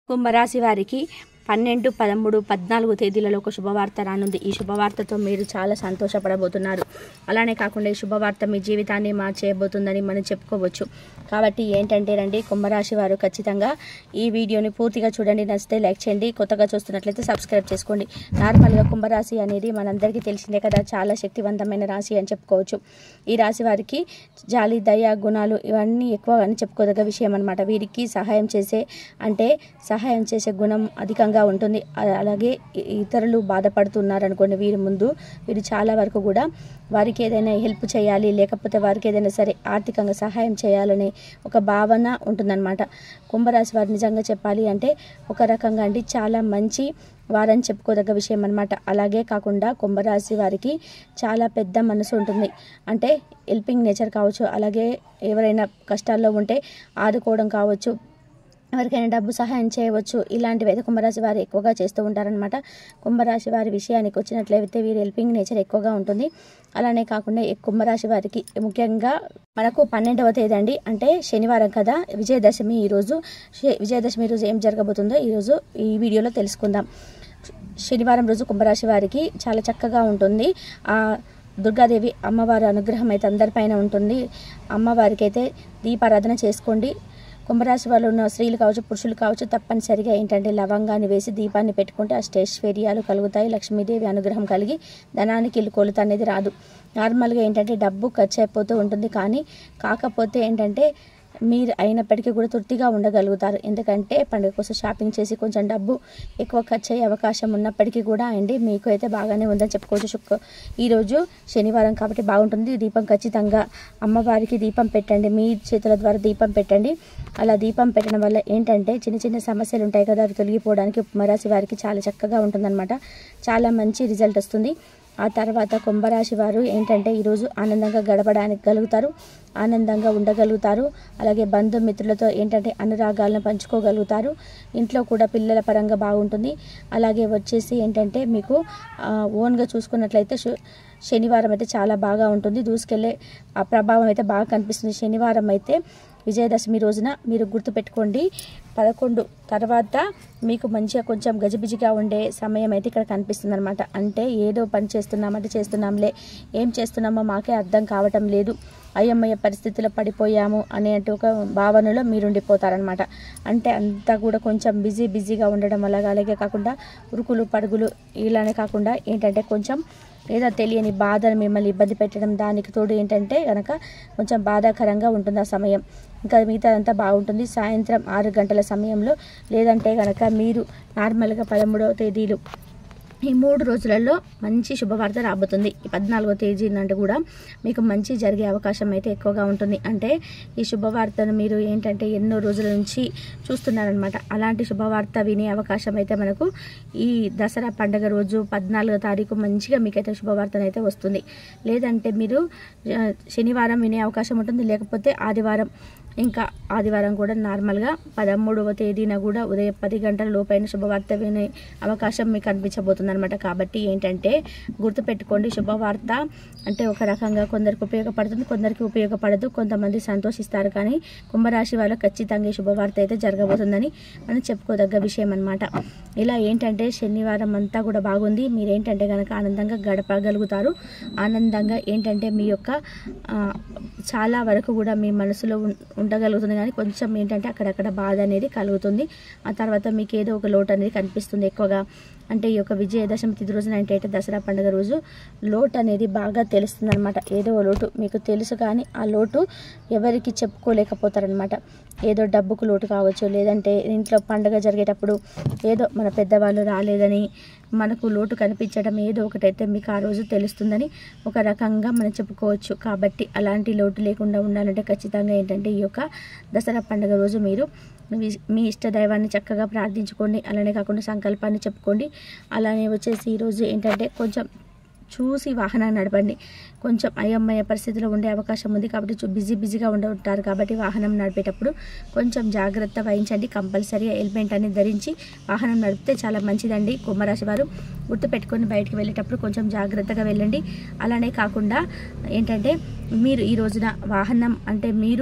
కుంభరాశి వారికి పన్నెండు పదమూడు పద్నాలుగు తేదీలలో ఒక శుభవార్త రానుంది ఈ శుభవార్తతో మీరు చాలా సంతోషపడబోతున్నారు అలానే కాకుండా ఈ శుభవార్త మీ జీవితాన్ని మార్చేయబోతుందని మనం చెప్పుకోవచ్చు కాబట్టి ఏంటంటే రండి కుంభరాశి వారు ఖచ్చితంగా ఈ వీడియోని పూర్తిగా చూడండి నచ్చితే లైక్ చేయండి కొత్తగా చూస్తున్నట్లయితే సబ్స్క్రైబ్ చేసుకోండి నార్మల్గా కుంభరాశి అనేది మనందరికీ తెలిసిందే కదా చాలా శక్తివంతమైన రాశి అని చెప్పుకోవచ్చు ఈ రాశి వారికి జాలి దయ గుణాలు ఇవన్నీ ఎక్కువ అని చెప్పుకోదగ్గ విషయం అనమాట వీరికి సహాయం చేసే అంటే సహాయం చేసే గుణం అధికంగా ఉంటుంది అ- అలాగే ఇ- ఇతరులు బాధపడుతున్నారు అనుకోండి వీరి ముందు వీరు చాలా వరకు కూడా వారికి ఏదైనా హెల్ప్ చేయాలి లేకపోతే వారికి ఏదైనా సరే ఆర్థికంగా సహాయం చేయాలనే ఒక భావన ఉంటుందన్నమాట కుంభరాశి వారు నిజంగా చెప్పాలి అంటే ఒక రకంగా అంటే చాలా మంచి వారని చెప్పుకోదగ్గ విషయం అనమాట అలాగే కాకుండా కుంభరాశి వారికి చాలా పెద్ద మనసు ఉంటుంది అంటే హెల్పింగ్ నేచర్ కావచ్చు అలాగే ఎవరైనా కష్టాల్లో ఉంటే ఆదుకోవడం కావచ్చు ఎవరికైనా డబ్బు సహాయం చేయవచ్చు ఇలాంటివి అయితే కుంభరాశి వారు ఎక్కువగా చేస్తూ ఉంటారనమాట కుంభరాశి వారి విషయానికి వచ్చినట్లయితే వీరి హెల్పింగ్ నేచర్ ఎక్కువగా ఉంటుంది అలానే కాకుండా ఈ కుంభరాశి వారికి ముఖ్యంగా మనకు పన్నెండవ తేదీ అండి అంటే శనివారం కదా విజయదశమి ఈరోజు శ- విజయదశమి రోజు ఏం జరగబోతుందో ఈరోజు ఈ వీడియోలో తెలుసుకుందాం శనివారం రోజు కుంభరాశి వారికి చాలా చక్కగా ఉంటుంది ఆ దుర్గాదేవి అమ్మవారి అనుగ్రహం అయితే అందరిపైన ఉంటుంది అమ్మవారికి అయితే దీపారాధన చేసుకోండి కుంభరాశి వాళ్ళు ఉన్న స్త్రీలు కావచ్చు పురుషులు కావచ్చు తప్పనిసరిగా ఏంటంటే లవంగాన్ని వేసి దీపాన్ని పెట్టుకుంటే అష్టైశ్వర్యాలు కలుగుతాయి లక్ష్మీదేవి అనుగ్రహం కలిగి ధనానికి ఇల్లు కొలుత అనేది రాదు నార్మల్గా ఏంటంటే డబ్బు ఖర్చు అయిపోతూ ఉంటుంది కానీ కాకపోతే ఏంటంటే మీరు అయినప్పటికీ కూడా తృప్తిగా ఉండగలుగుతారు ఎందుకంటే పండుగ కోసం షాపింగ్ చేసి కొంచెం డబ్బు ఎక్కువ ఖర్చు అయ్యే అవకాశం ఉన్నప్పటికీ కూడా అండి మీకు అయితే బాగానే ఉందని చెప్పుకోవచ్చు శుక్ర ఈరోజు శనివారం కాబట్టి బాగుంటుంది దీపం ఖచ్చితంగా అమ్మవారికి దీపం పెట్టండి మీ చేతుల ద్వారా దీపం పెట్టండి అలా దీపం పెట్టడం వల్ల ఏంటంటే చిన్న చిన్న సమస్యలు ఉంటాయి కదా అవి తొలగిపోవడానికి కుంభరాశి వారికి చాలా చక్కగా ఉంటుందన్నమాట చాలా మంచి రిజల్ట్ వస్తుంది ఆ తర్వాత కుంభరాశి వారు ఏంటంటే ఈరోజు ఆనందంగా గడపడానికి గలుగుతారు ఆనందంగా ఉండగలుగుతారు అలాగే బంధుమిత్రులతో ఏంటంటే అనురాగాలను పంచుకోగలుగుతారు ఇంట్లో కూడా పిల్లల పరంగా బాగుంటుంది అలాగే వచ్చేసి ఏంటంటే మీకు ఆ, ఓన్గా చూసుకున్నట్లయితే శు- శనివారం అయితే చాలా బాగా ఉంటుంది దూసుకెళ్ళే ఆ ప్రభావం అయితే బాగా కనిపిస్తుంది శనివారం అయితే విజయదశమి రోజున మీరు గుర్తుపెట్టుకోండి పదకొండు తర్వాత మీకు మంచిగా కొంచెం గజిబిజిగా ఉండే సమయం అయితే ఇక్కడ కనిపిస్తుంది అనమాట అంటే ఏదో పని చేస్తున్నామంటే చేస్తున్నాంలే ఏం చేస్తున్నామో మాకే అర్థం కావటం లేదు అయ్యమ్మయ్య పరిస్థితిలో పడిపోయాము అనే ఒక భావనలో మీరు ఉండిపోతారనమాట అంటే అంతా కూడా కొంచెం బిజీ బిజీగా ఉండడం అలాగే అలాగే కాకుండా ఉరుకులు పరుగులు ఇలానే కాకుండా ఏంటంటే కొంచెం ఏదో తెలియని బాధను మిమ్మల్ని ఇబ్బంది పెట్టడం దానికి తోడు ఏంటంటే కనుక కొంచెం బాధాకరంగా ఉంటుంది ఆ సమయం ఇంకా మిగతా అంతా బాగుంటుంది సాయంత్రం ఆరు గంటల సమయంలో లేదంటే కనుక మీరు నార్మల్గా పదమూడవ తేదీలు ఈ మూడు రోజులలో మంచి శుభవార్త రాబోతుంది ఈ పద్నాలుగో తేదీ నుండి కూడా మీకు మంచి జరిగే అవకాశం అయితే ఎక్కువగా ఉంటుంది అంటే ఈ శుభవార్తను మీరు ఏంటంటే ఎన్నో రోజుల నుంచి చూస్తున్నారనమాట అలాంటి శుభవార్త వినే అవకాశం అయితే మనకు ఈ దసరా పండగ రోజు పద్నాలుగో తారీఖు మంచిగా మీకైతే శుభవార్తన అయితే వస్తుంది లేదంటే మీరు ఆ, శనివారం వినే అవకాశం ఉంటుంది లేకపోతే ఆదివారం ఇంకా ఆదివారం కూడా నార్మల్గా పదమూడవ తేదీన కూడా ఉదయం పది గంటల లోపైన శుభవార్త వినే అవకాశం మీకు కనిపించబోతుంది అనమాట కాబట్టి ఏంటంటే గుర్తుపెట్టుకోండి శుభవార్త అంటే ఒక రకంగా కొందరికి ఉపయోగపడుతుంది కొందరికి ఉపయోగపడదు కొంతమంది సంతోషిస్తారు కానీ కుంభరాశి వాళ్ళకి ఖచ్చితంగా ఈ శుభవార్త అయితే జరగబోతుందని మనం చెప్పుకోదగ్గ విషయం అనమాట ఇలా ఏంటంటే శనివారం అంతా కూడా బాగుంది మీరేంటంటే కనుక ఆనందంగా గడపగలుగుతారు ఆనందంగా ఏంటంటే మీ యొక్క ఆ, చాలా వరకు కూడా మీ మనసులో ఉం- ఉండగలుగుతుంది కానీ కొంచెం ఏంటంటే అక్కడక్కడ బాధ అనేది కలుగుతుంది ఆ తర్వాత మీకు ఏదో ఒక లోటు అనేది కనిపిస్తుంది ఎక్కువగా అంటే ఈ యొక్క విజయదశమి తిథి రోజున ఏంటంటే దసరా పండుగ రోజు లోటు అనేది బాగా తెలుస్తుంది అనమాట ఏదో ఓ లోటు మీకు తెలుసు కానీ ఆ లోటు ఎవరికి చెప్పుకోలేకపోతారనమాట ఏదో డబ్బుకు లోటు కావచ్చు లేదంటే ఇంట్లో పండుగ జరిగేటప్పుడు ఏదో మన పెద్దవాళ్ళు రాలేదని మనకు లోటు కనిపించడం ఏదో ఒకటైతే మీకు ఆ రోజు తెలుస్తుందని ఒక రకంగా మనం చెప్పుకోవచ్చు కాబట్టి అలాంటి లోటు లేకుండా ఉండాలంటే ఖచ్చితంగా ఏంటంటే ఈ యొక్క దసరా పండుగ రోజు మీరు మీ- మీ ఇష్ట దైవాన్ని చక్కగా ప్రార్థించుకోండి అలానే కాకుండా సంకల్పాన్ని చెప్పుకోండి అలానే వచ్చేసి ఈరోజు ఏంటంటే కొంచెం చూసి వాహనాన్ని నడపండి కొంచెం అయోమయ పరిస్థితిలో ఉండే అవకాశం ఉంది కాబట్టి చూ- బిజీ బిజీగా ఉండి ఉంటారు కాబట్టి వాహనం నడిపేటప్పుడు కొంచెం జాగ్రత్త వహించండి కంపల్సరీ హెల్మెట్ అనేది ధరించి వాహనం నడిపితే చాలా మంచిదండి కుంభరాశి వారు గుర్తుపెట్టుకొని బయటికి వెళ్ళేటప్పుడు కొంచెం జాగ్రత్తగా వెళ్ళండి అలానే కాకుండా ఏంటంటే మీరు ఈ రోజున వాహనం అంటే మీరు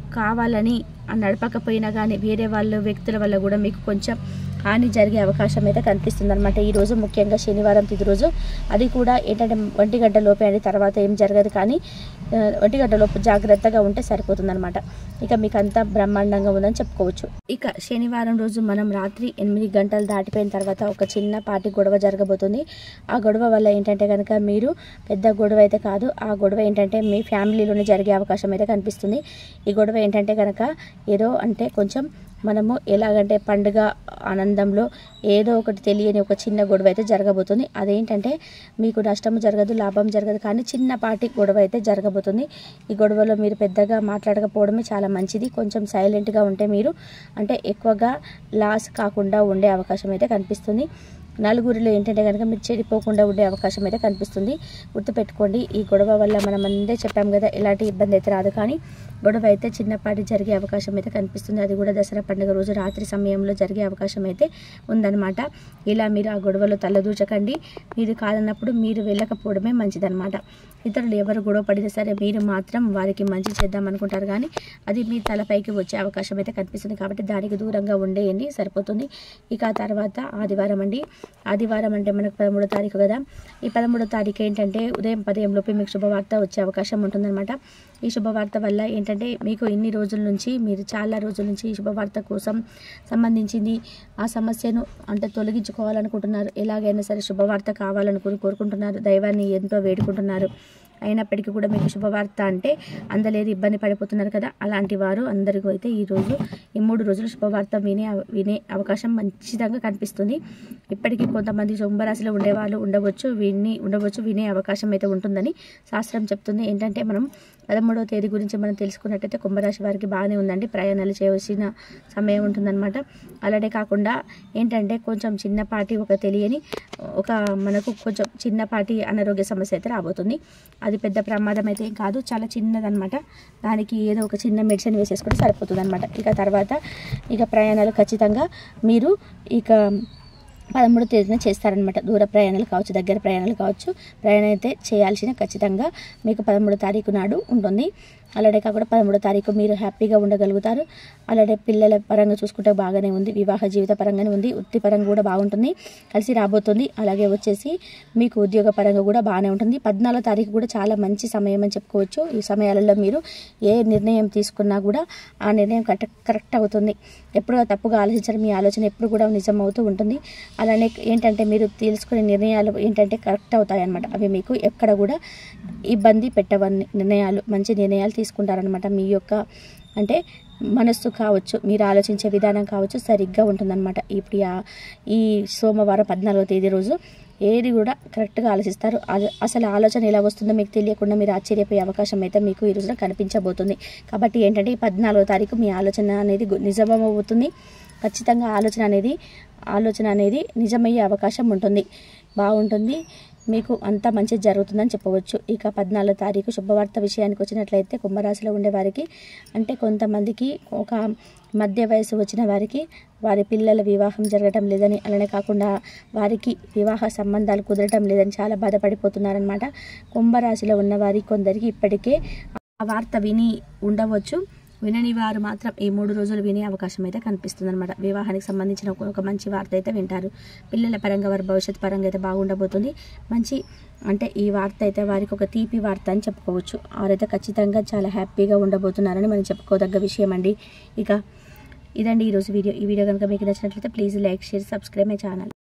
కావాలని నడపకపోయినా కానీ వేరే వాళ్ళ వ్యక్తుల వల్ల కూడా మీకు కొంచెం హాని జరిగే అవకాశం అయితే కనిపిస్తుంది అనమాట ఈరోజు ముఖ్యంగా శనివారం తిది రోజు అది కూడా ఏంటంటే ఒంటి గంట లోపే అని తర్వాత ఏం జరగదు కానీ ఆ, ఒంటి గంట లోపు జాగ్రత్తగా ఉంటే సరిపోతుంది అనమాట ఇక మీకు అంతా బ్రహ్మాండంగా ఉందని చెప్పుకోవచ్చు ఇక శనివారం రోజు మనం రాత్రి ఎనిమిది గంటలు దాటిపోయిన తర్వాత ఒక చిన్న పాటి గొడవ జరగబోతుంది ఆ గొడవ వల్ల ఏంటంటే కనుక మీరు పెద్ద గొడవ అయితే కాదు ఆ గొడవ ఏంటంటే మీ ఫ్యామిలీలోనే జరిగే అవకాశం అయితే కనిపిస్తుంది ఈ గొడవ ఏంటంటే కనుక ఏదో అంటే కొంచెం మనము ఎలాగంటే పండుగ ఆనందంలో ఏదో ఒకటి తెలియని ఒక చిన్న గొడవ అయితే జరగబోతుంది అదేంటంటే మీకు నష్టం జరగదు లాభం జరగదు కానీ చిన్నపాటి గొడవ అయితే జరగబోతుంది ఈ గొడవలో మీరు పెద్దగా మాట్లాడకపోవడమే చాలా మంచిది కొంచెం సైలెంట్గా ఉంటే మీరు అంటే ఎక్కువగా లాస్ కాకుండా ఉండే అవకాశం అయితే కనిపిస్తుంది నలుగురిలో ఏంటంటే కనుక మీరు చెడిపోకుండా ఉండే అవకాశం అయితే కనిపిస్తుంది గుర్తుపెట్టుకోండి ఈ గొడవ వల్ల మనం అందే చెప్పాం కదా ఎలాంటి ఇబ్బంది అయితే రాదు కానీ గొడవ అయితే చిన్నపాటి జరిగే అవకాశం అయితే కనిపిస్తుంది అది కూడా దసరా పండుగ రోజు రాత్రి సమయంలో జరిగే అవకాశం అయితే ఉందన్నమాట ఇలా మీరు ఆ గొడవలో తలదూచకండి మీరు కాదన్నప్పుడు మీరు వెళ్ళకపోవడమే మంచిదన్నమాట ఇతరులు ఎవరు గొడవ పడితే సరే మీరు మాత్రం వారికి మంచి చేద్దాం అనుకుంటారు కానీ అది మీ తలపైకి వచ్చే అవకాశం అయితే కనిపిస్తుంది కాబట్టి దానికి దూరంగా ఉండేయండి సరిపోతుంది ఇక ఆ తర్వాత ఆదివారం అండి ఆదివారం అంటే మనకు పదమూడో తారీఖు కదా ఈ పదమూడో తారీఖు ఏంటంటే ఉదయం పదయం లోపే మీకు శుభవార్త వచ్చే అవకాశం ఉంటుందన్నమాట ఈ శుభవార్త వల్ల ఏంటంటే మీకు ఇన్ని రోజుల నుంచి మీరు చాలా రోజుల నుంచి ఈ శుభవార్త కోసం సంబంధించింది ఆ సమస్యను అంటే తొలగించుకోవాలనుకుంటున్నారు ఎలాగైనా సరే శుభవార్త కావాలనుకుని కోరుకుంటున్నారు దైవాన్ని ఎంతో వేడుకుంటున్నారు అయినప్పటికీ కూడా మీకు శుభవార్త అంటే అందలేదు ఇబ్బంది పడిపోతున్నారు కదా అలాంటి వారు అందరికీ అయితే ఈరోజు ఈ మూడు రోజులు శుభవార్త వినే వినే అవకాశం మంచిదంగా కనిపిస్తుంది ఇప్పటికీ కొంతమంది కుంభరాశిలో ఉండేవాళ్ళు ఉండవచ్చు విని ఉండవచ్చు వినే అవకాశం అయితే ఉంటుందని శాస్త్రం చెప్తుంది ఏంటంటే మనం పదమూడవ తేదీ గురించి మనం తెలుసుకున్నట్టయితే కుంభరాశి వారికి బాగానే ఉందండి ప్రయాణాలు చేయవలసిన సమయం ఉంటుందన్నమాట అలాగే కాకుండా ఏంటంటే కొంచెం చిన్నపాటి ఒక తెలియని ఒక మనకు కొంచెం చిన్నపాటి అనారోగ్య సమస్య అయితే రాబోతుంది అది పెద్ద ప్రమాదం అయితే ఏం కాదు చాలా చిన్నదన్నమాట దానికి ఏదో ఒక చిన్న మెడిసిన్ వేసేసుకుంటే సరిపోతుంది అనమాట ఇక తర్వాత ఇక ప్రయాణాలు ఖచ్చితంగా మీరు ఇక పదమూడో తేదీన చేస్తారనమాట దూర ప్రయాణాలు కావచ్చు దగ్గర ప్రయాణాలు కావచ్చు ప్రయాణం అయితే చేయాల్సిన ఖచ్చితంగా మీకు పదమూడో తారీఖు నాడు ఉంటుంది అలాగే కాకుండా పదమూడో తారీఖు మీరు హ్యాపీగా ఉండగలుగుతారు అలాగే పిల్లల పరంగా చూసుకుంటే బాగానే ఉంది వివాహ జీవిత పరంగానే ఉంది వృత్తి పరంగా కూడా బాగుంటుంది కలిసి రాబోతుంది అలాగే వచ్చేసి మీకు ఉద్యోగ పరంగా కూడా బాగానే ఉంటుంది పద్నాలుగో తారీఖు కూడా చాలా మంచి సమయం అని చెప్పుకోవచ్చు ఈ సమయాలలో మీరు ఏ నిర్ణయం తీసుకున్నా కూడా ఆ నిర్ణయం కరెక్ట్ కరెక్ట్ అవుతుంది ఎప్పుడో తప్పుగా ఆలోచించడం మీ ఆలోచన ఎప్పుడు కూడా నిజం అవుతూ ఉంటుంది అలానే ఏంటంటే మీరు తీసుకునే నిర్ణయాలు ఏంటంటే కరెక్ట్ అవుతాయి అన్నమాట అవి మీకు ఎక్కడ కూడా ఇబ్బంది పెట్టవని నిర్ణయాలు మంచి నిర్ణయాలు తీసుకుంటారనమాట మీ యొక్క అంటే మనస్సు కావచ్చు మీరు ఆలోచించే విధానం కావచ్చు సరిగ్గా ఉంటుందన్నమాట ఇప్పుడు ఆ- ఈ సోమవారం పద్నాలుగో తేదీ రోజు ఏది కూడా కరెక్ట్గా ఆలోచిస్తారు అద- అసలు ఆలోచన ఎలా వస్తుందో మీకు తెలియకుండా మీరు ఆశ్చర్యపోయే అవకాశం అయితే మీకు ఈ రోజున కనిపించబోతుంది కాబట్టి ఏంటంటే ఈ పద్నాలుగో తారీఖు మీ ఆలోచన అనేది గు- నిజమవుతుంది ఖచ్చితంగా ఆలోచన అనేది ఆలోచన అనేది నిజమయ్యే అవకాశం ఉంటుంది బాగుంటుంది మీకు అంతా మంచి జరుగుతుందని చెప్పవచ్చు ఇక పద్నాలుగో తారీఖు శుభవార్త విషయానికి వచ్చినట్లయితే కుంభరాశిలో ఉండే వారికి అంటే కొంతమందికి ఒక మధ్య వయసు వచ్చిన వారికి వారి పిల్లల వివాహం జరగటం లేదని అలానే కాకుండా వారికి వివాహ సంబంధాలు కుదరటం లేదని చాలా బాధపడిపోతున్నారనమాట కుంభరాశిలో ఉన్న వారి కొందరికి ఇప్పటికే ఆ వార్త విని ఉండవచ్చు వినని వారు మాత్రం ఈ మూడు రోజులు వినే అవకాశం అయితే కనిపిస్తుంది అనమాట వివాహానికి సంబంధించిన ఒక- ఒక మంచి వార్త అయితే వింటారు పిల్లల పరంగా వారి భవిష్యత్ పరంగా అయితే బాగుండబోతుంది మంచి అంటే ఈ వార్త అయితే వారికి ఒక తీపి వార్త అని చెప్పుకోవచ్చు వారైతే ఖచ్చితంగా చాలా హ్యాపీగా ఉండబోతున్నారని మనం చెప్పుకోదగ్గ విషయం అండి ఇక ఇదండి ఈరోజు వీడియో ఈ వీడియో కనుక మీకు నచ్చినట్లయితే please like share subscribe my channel